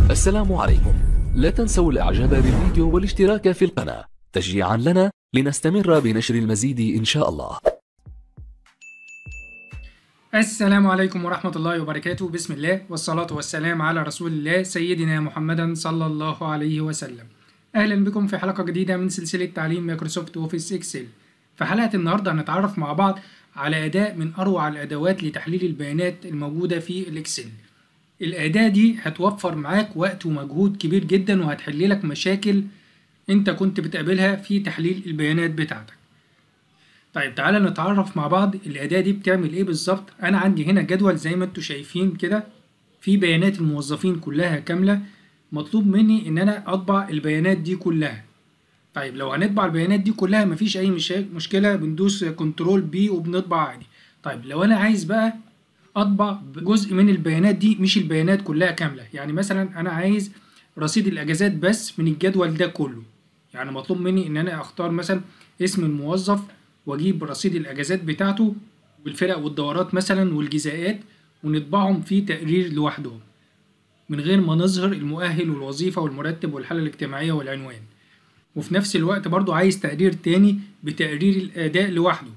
السلام عليكم لا تنسوا الاعجاب بالفيديو والاشتراك في القناة تشجيعا لنا لنستمر بنشر المزيد ان شاء الله السلام عليكم ورحمة الله وبركاته بسم الله والصلاة والسلام على رسول الله سيدنا محمدا صلى الله عليه وسلم أهلا بكم في حلقة جديدة من سلسلة تعليم مايكروسوفت أوفيس إكسل في حلقة النهاردة هنتعرف مع بعض على أداة من أروع الأدوات لتحليل البيانات الموجودة في الإكسل الأداة دي هتوفر معاك وقت ومجهود كبير جدا وهتحل لك مشاكل أنت كنت بتقابلها في تحليل البيانات بتاعتك طيب تعالى نتعرف مع بعض الأداة دي بتعمل إيه بالظبط أنا عندي هنا جدول زي ما أنتوا شايفين كده في بيانات الموظفين كلها كاملة مطلوب مني إن أنا أطبع البيانات دي كلها طيب لو هنطبع البيانات دي كلها مفيش أي مشا- مشكلة بندوس كنترول بي وبنطبع عادي طيب لو أنا عايز بقى أطبع جزء من البيانات دي مش البيانات كلها كاملة يعني مثلا أنا عايز رصيد الأجازات بس من الجدول ده كله يعني مطلوب مني إن أنا أختار مثلا اسم الموظف واجيب رصيد الاجازات بتاعته بالفرق والدورات مثلا والجزاءات ونطبعهم في تقرير لوحدهم من غير ما نظهر المؤهل والوظيفة والمرتب والحالة الاجتماعية والعنوان وفي نفس الوقت برضو عايز تقرير تاني بتقرير الأداء لوحده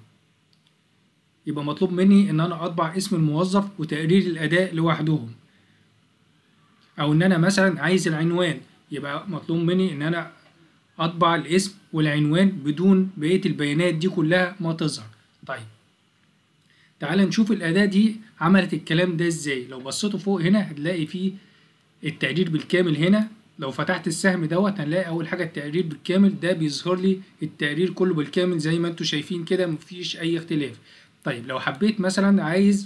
يبقى مطلوب مني إن أنا أطبع اسم الموظف وتقرير الأداء لوحدهم أو إن أنا مثلا عايز العنوان يبقى مطلوب مني إن أنا اطبع الاسم والعنوان بدون بقيه البيانات دي كلها ما تظهر طيب تعال نشوف الاداه دي عملت الكلام ده ازاي لو بصيتوا فوق هنا هتلاقي فيه التقرير بالكامل هنا لو فتحت السهم دوت هنلاقي اول حاجه التقرير بالكامل ده بيظهر لي التقرير كله بالكامل زي ما انتوا شايفين كده مفيش اي اختلاف طيب لو حبيت مثلا عايز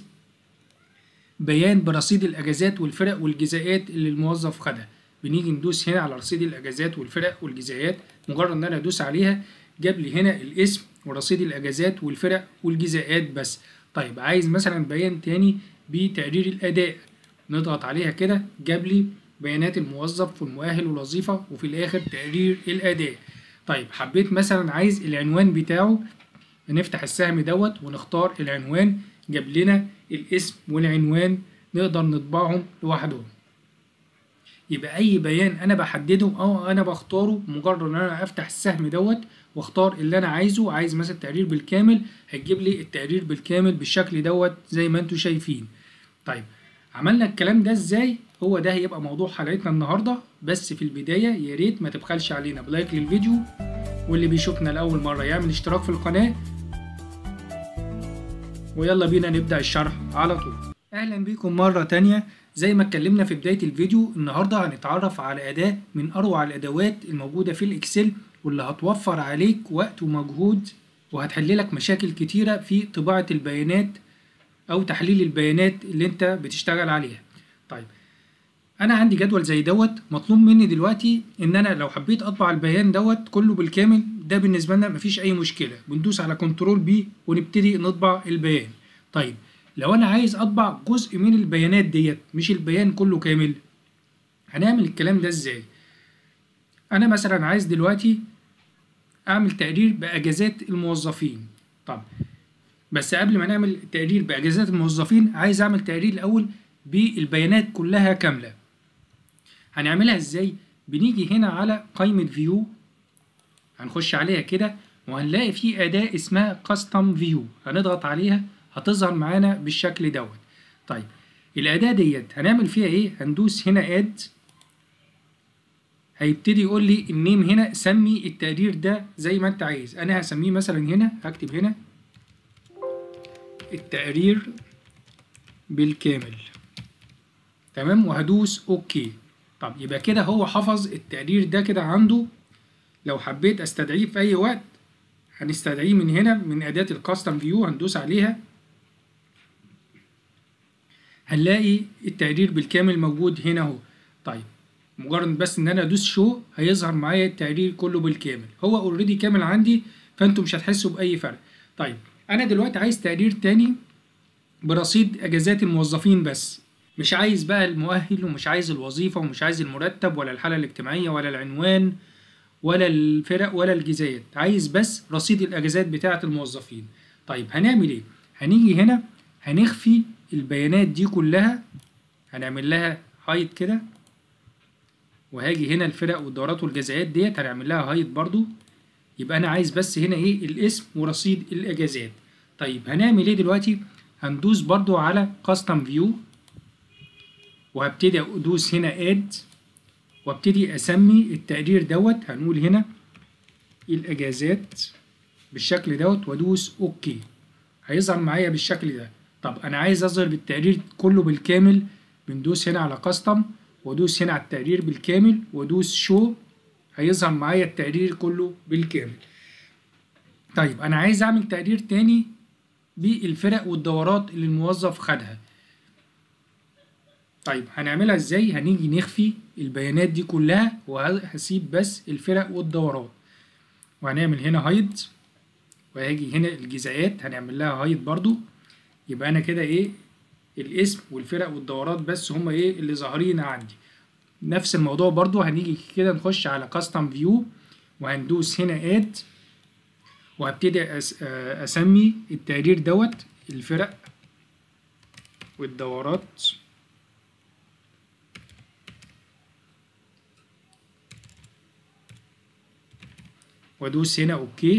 بيان برصيد الاجازات والفرق والجزاءات اللي الموظف خدها بنيجي ندوس هنا على رصيد الاجازات والفرق والجزاءات مجرد ان انا ادوس عليها جاب لي هنا الاسم ورصيد الاجازات والفرق والجزاءات بس طيب عايز مثلا بيان تاني بتقرير الاداء نضغط عليها كده جاب لي بيانات الموظف والمؤهل والوظيفه وفي الاخر تقرير الاداء طيب حبيت مثلا عايز العنوان بتاعه نفتح السهم دوت ونختار العنوان جاب لنا الاسم والعنوان نقدر نطبعهم لوحدهم يبقى اي بيان انا بحدده او انا بختاره مجرد ان انا افتح السهم دوت واختار اللي انا عايزه عايز مثلا تقرير بالكامل هتجيب لي التقرير بالكامل بالشكل دوت زي ما انتم شايفين طيب عملنا الكلام ده ازاي هو ده هيبقى موضوع حلقتنا النهارده بس في البدايه يا ريت ما تبخلش علينا بلايك للفيديو واللي بيشوفنا لاول مره يعمل اشتراك في القناه ويلا بينا نبدا الشرح على طول اهلا بيكم مره تانية زي ما اتكلمنا في بداية الفيديو النهاردة هنتعرف على أداة من أروع الأدوات الموجودة في الإكسل واللي هتوفر عليك وقت ومجهود وهتحللك مشاكل كتيرة في طباعة البيانات أو تحليل البيانات اللي أنت بتشتغل عليها طيب أنا عندي جدول زي دوت مطلوب مني دلوقتي إن أنا لو حبيت أطبع البيان دوت كله بالكامل ده بالنسبة لنا مفيش أي مشكلة بندوس على كنترول بي ونبتدي نطبع البيان طيب لو انا عايز اطبع جزء من البيانات ديت مش البيان كله كامل هنعمل الكلام ده ازاي انا مثلا عايز دلوقتي اعمل تقرير باجازات الموظفين طب بس قبل ما نعمل تقرير باجازات الموظفين عايز اعمل تقرير الاول بالبيانات كلها كامله هنعملها ازاي بنيجي هنا على قائمه فيو هنخش عليها كده وهنلاقي في اداه اسمها كاستم فيو هنضغط عليها هتظهر معانا بالشكل دوت طيب الأداة ديت هنعمل فيها إيه؟ هندوس هنا اد هيبتدي يقول لي النيم هنا سمي التقرير ده زي ما أنت عايز أنا هسميه مثلا هنا هكتب هنا التقرير بالكامل تمام وهدوس أوكي طب يبقى كده هو حفظ التقرير ده كده عنده لو حبيت استدعيه في أي وقت هنستدعيه من هنا من أداة الكاستم فيو هندوس عليها هنلاقي التقرير بالكامل موجود هنا اهو طيب مجرد بس ان انا ادوس شو هيظهر معايا التقرير كله بالكامل هو اوريدي كامل عندي فانتوا مش هتحسوا باي فرق طيب انا دلوقتي عايز تقرير تاني برصيد اجازات الموظفين بس مش عايز بقى المؤهل ومش عايز الوظيفة ومش عايز المرتب ولا الحالة الاجتماعية ولا العنوان ولا الفرق ولا الجزايات عايز بس رصيد الاجازات بتاعة الموظفين طيب هنعمل ايه هنيجي هنا هنخفي البيانات دي كلها هنعمل لها هايد كده وهاجي هنا الفرق والدورات والجزاءات ديت هنعمل لها هايد برضو يبقى انا عايز بس هنا ايه الاسم ورصيد الاجازات طيب هنعمل ايه دلوقتي هندوس برضو على كاستم فيو وهبتدي ادوس هنا اد وابتدي اسمي التقرير دوت هنقول هنا الاجازات بالشكل دوت وادوس اوكي هيظهر معايا بالشكل ده طب انا عايز اظهر بالتقرير كله بالكامل بندوس هنا على كاستم وادوس هنا على التقرير بالكامل وادوس شو هيظهر معايا التقرير كله بالكامل طيب انا عايز اعمل تقرير تاني بالفرق والدورات اللي الموظف خدها طيب هنعملها ازاي هنيجي نخفي البيانات دي كلها وهسيب بس الفرق والدورات وهنعمل هنا هايد وهاجي هنا الجزاءات هنعمل لها هايد برضو يبقى انا كده ايه الاسم والفرق والدورات بس هما ايه اللي ظاهرين عندي نفس الموضوع برضو هنيجي كده نخش على كاستم فيو وهندوس هنا اد وهبتدي أس اسمي التقرير دوت الفرق والدورات وادوس هنا اوكي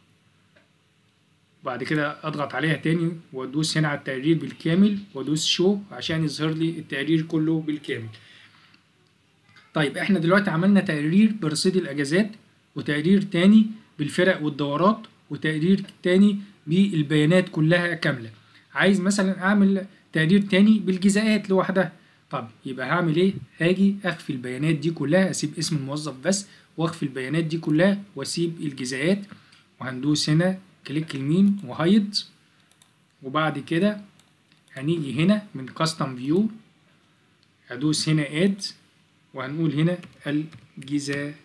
بعد كده اضغط عليها تاني وادوس هنا على التقرير بالكامل وادوس شو عشان يظهر لي التقرير كله بالكامل طيب احنا دلوقتي عملنا تقرير برصيد الاجازات وتقرير تاني بالفرق والدورات وتقرير تاني بالبيانات كلها كامله عايز مثلا اعمل تقرير تاني بالجزاءات لوحدها طب يبقى هعمل ايه هاجي اخفي البيانات دي كلها اسيب اسم الموظف بس واخفي البيانات دي كلها واسيب الجزاءات وهندوس هنا كليك يمين وهايد وبعد كده هنيجي هنا من كاستم فيو هدوس هنا اد وهنقول هنا الجزاءات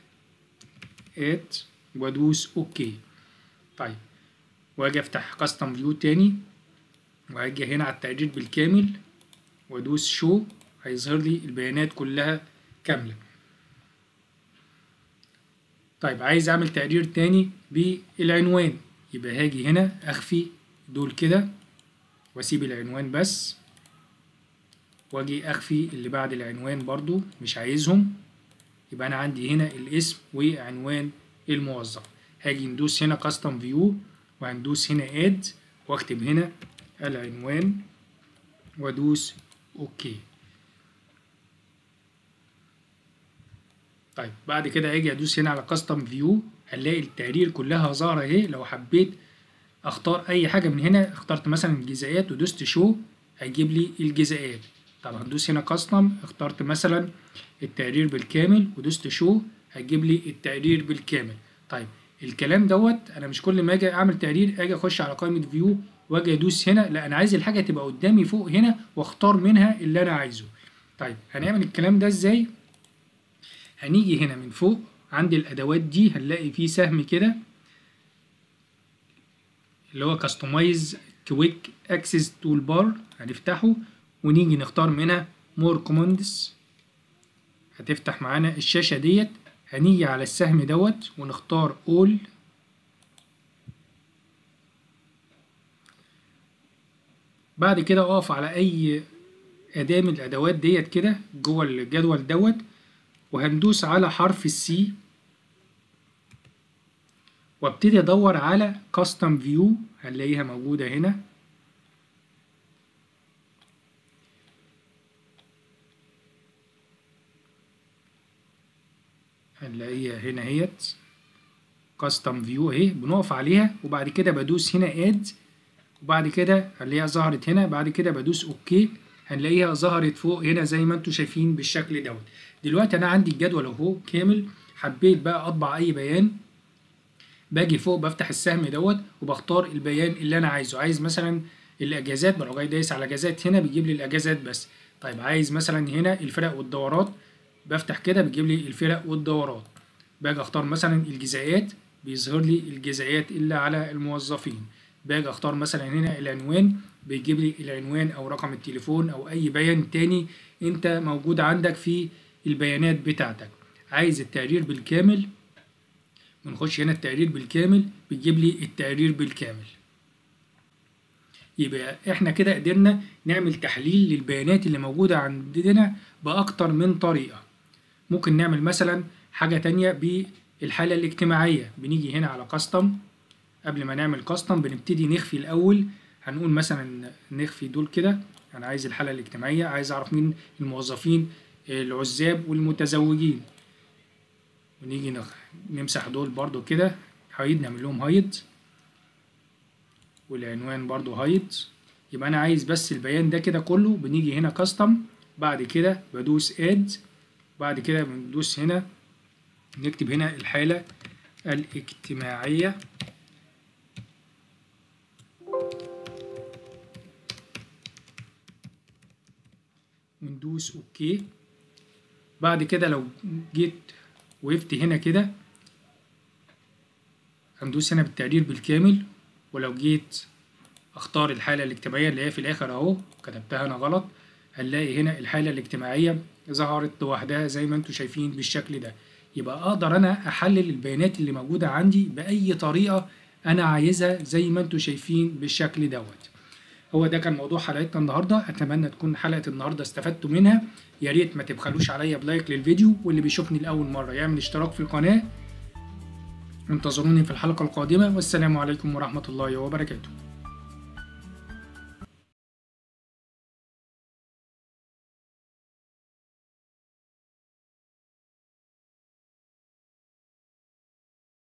وادوس اوكي طيب واجي افتح كاستم فيو تاني واجي هنا على التقرير بالكامل وادوس شو هيظهر لي البيانات كلها كامله طيب عايز اعمل تقرير تاني بالعنوان يبقى هاجي هنا اخفي دول كده واسيب العنوان بس واجي اخفي اللي بعد العنوان برضو مش عايزهم يبقى انا عندي هنا الاسم وعنوان الموظف هاجي ندوس هنا كاستم فيو وهندوس هنا اد واكتب هنا العنوان وادوس اوكي طيب بعد كده اجي ادوس هنا على كاستم فيو هنلاقي التقرير كلها ظاهره اهي لو حبيت اختار اي حاجه من هنا اخترت مثلا الجزاءات ودوست شو هيجيب لي الجزاءات طب هندوس هنا كاستم اخترت مثلا التقرير بالكامل ودوست شو هيجيب لي التقرير بالكامل طيب الكلام دوت انا مش كل ما اجي اعمل تقرير اجي اخش على قائمه فيو واجي ادوس هنا لا انا عايز الحاجه تبقى قدامي فوق هنا واختار منها اللي انا عايزه طيب هنعمل الكلام ده ازاي هنيجي هنا من فوق عند الادوات دي هنلاقي فيه سهم كده اللي هو كاستمايز كويك اكسس تول بار هنفتحه ونيجي نختار منها مور كوماندز هتفتح معانا الشاشه ديت هنيجي على السهم دوت ونختار all بعد كده اقف على اي اداة من الادوات ديت كده جوه الجدول دوت وهندوس على حرف السي وابتدي ادور على كاستم فيو هنلاقيها موجودة هنا هنلاقيها هنا اهيت كاستم فيو اهي بنقف عليها وبعد كده بدوس هنا اد وبعد كده هنلاقيها ظهرت هنا بعد كده بدوس اوكي هنلاقيها ظهرت فوق هنا زي ما انتم شايفين بالشكل دوت دلوقتي انا عندي الجدول اهو كامل حبيت بقى اطبع اي بيان باجي فوق بفتح السهم دوت وبختار البيان اللي انا عايزه عايز مثلا الاجازات بروح جاي دايس على اجازات هنا بيجيب لي الاجازات بس طيب عايز مثلا هنا الفرق والدورات بفتح كده بيجيب لي الفرق والدورات باجي اختار مثلا الجزاءات بيظهر لي الجزاءات اللي على الموظفين باجي اختار مثلا هنا العنوان بيجيب لي العنوان او رقم التليفون او اي بيان تاني انت موجود عندك في البيانات بتاعتك عايز التقرير بالكامل بنخش هنا التقرير بالكامل بيجيب لي التقرير بالكامل يبقى احنا كده قدرنا نعمل تحليل للبيانات اللي موجودة عندنا بأكتر من طريقة ممكن نعمل مثلا حاجة تانية بالحالة الاجتماعية بنيجي هنا على كاستم قبل ما نعمل كاستم بنبتدي نخفي الأول هنقول مثلا نخفي دول كده أنا عايز الحالة الاجتماعية عايز أعرف مين الموظفين العزاب والمتزوجين ونيجي نخ... نمسح دول برضو كده هايد نعمل لهم هايد والعنوان برضو هايد يبقى انا عايز بس البيان ده كده كله بنيجي هنا كاستم بعد كده بدوس اد بعد كده بندوس هنا نكتب هنا الحالة الاجتماعية وندوس اوكي بعد كده لو جيت وقفت هنا كده هندوس هنا بالتقرير بالكامل ولو جيت اختار الحالة الاجتماعية اللي هي في الاخر اهو كتبتها انا غلط هنلاقي هنا الحالة الاجتماعية ظهرت لوحدها زي ما انتم شايفين بالشكل ده يبقى اقدر انا احلل البيانات اللي موجودة عندي باي طريقة انا عايزها زي ما انتم شايفين بالشكل دوت هو ده كان موضوع حلقتنا النهارده اتمنى تكون حلقه النهارده استفدتوا منها يا ريت ما تبخلوش عليا بلايك للفيديو واللي بيشوفني لاول مره يعمل اشتراك في القناه انتظروني في الحلقه القادمه والسلام عليكم ورحمه الله وبركاته